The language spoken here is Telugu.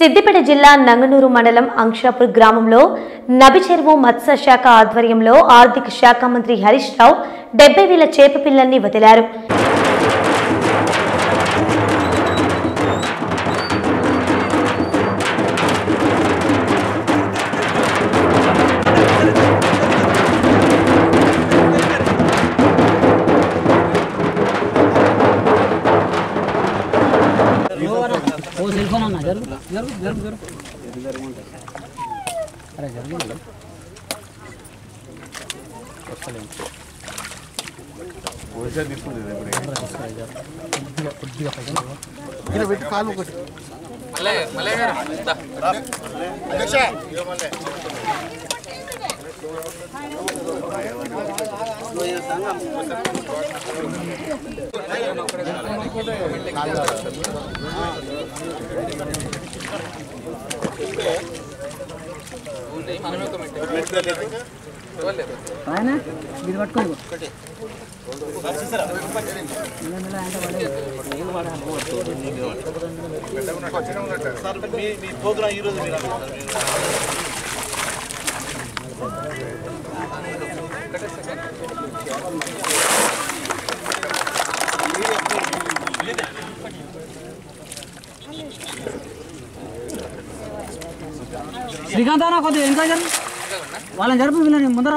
సిద్దిపేట జిల్లా నంగనూరు మండలం అంక్షాపూర్ గ్రామంలో నబిచెరువు మత్స్య శాఖ ఆధ్వర్యంలో ఆర్థిక శాఖ మంత్రి హరీష్ రావు డెబ్బై వేల చేప పిల్లల్ని వదిలారు ఓ సెల్ ఫోన్ అన్న జరుగు జరుగు జరుగు జరుగు అరే జరుగు మేడం. కొద్దిగా కొద్దిగా పైకి రా. ఆయన ఇది పట్టుకోండి శ్రీకాంత్ అన్న కొద్దిగా ఇంకా జరుగు వాళ్ళని జరుపు వీళ్ళని ముందర